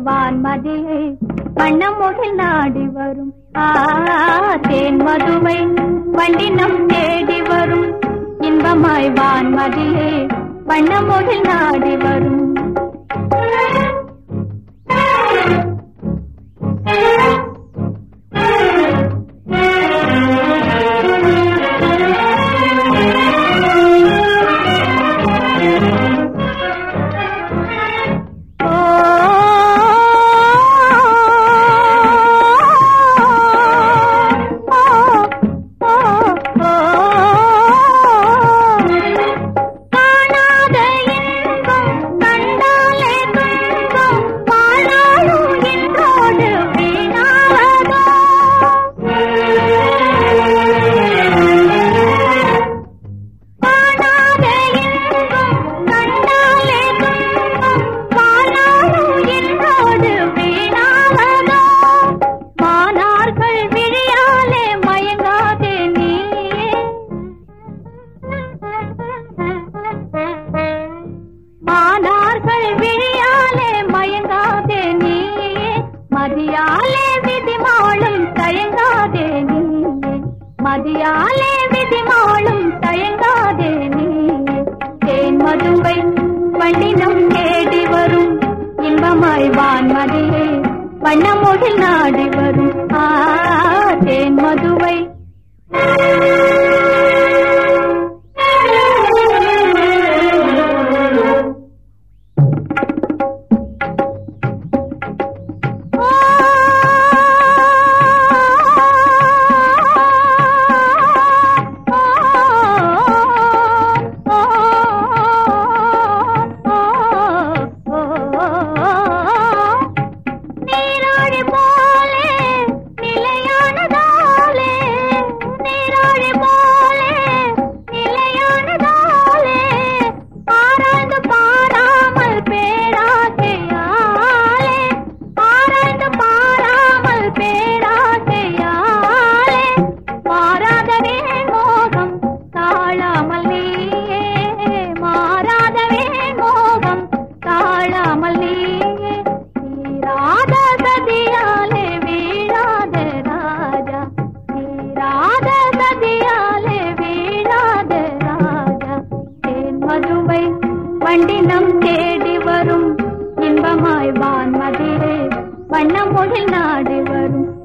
வான்மதியை வண்ணமுகில் நாடி வரும் ஆ தேன் மதுவை வண்டினம் தேடி வரும் இன்பமாய் வான்மதியை வண்ணமுகில் நாடி வரும் காணாத இன்பம் கண்டாலே துன்பம் பாழாளும் இன்றோடு வீணாவதோ காணாத இன்பம் கண்டாலே துன்பம் பாழாளும் இன்றோடு வீணாவதோ மானார்கள் விழியாலே மயங்காதே நீ மானார்கள் விழியாலே மயங்காதே நீ மதியாலே விதிமாளும் தயங்காதே நீ மதியாலே விதிமாளும் தயங்காதே நீ தேன் மதுவை வண்டினம் தேடி வரும் இன்பமாய் வான்மதியே வண்ணமுகில் நாடி வரும் ஆ தேன் மதுவை நீராழி போலே நிலையானதாலே நீராழி போலே நிலையானதாலே ஆராய்ந்து பாராமல் பேராசையாலே ஆராய்ந்து பாராமல் பேராசையாலே மாறாதவே மோகம் தாழாமல் நீயே மாறாதவே மோகம் தாழாமல் நீயே தீராத சதியாலே வீழாத ராஜா தீராத சதியாலே வீழாத ராஜா தேன் மதுவை வண்டினம் தேடி வரும் இன்பமாய் வான்மதிரே வண்ணமொழி நாடி வரும்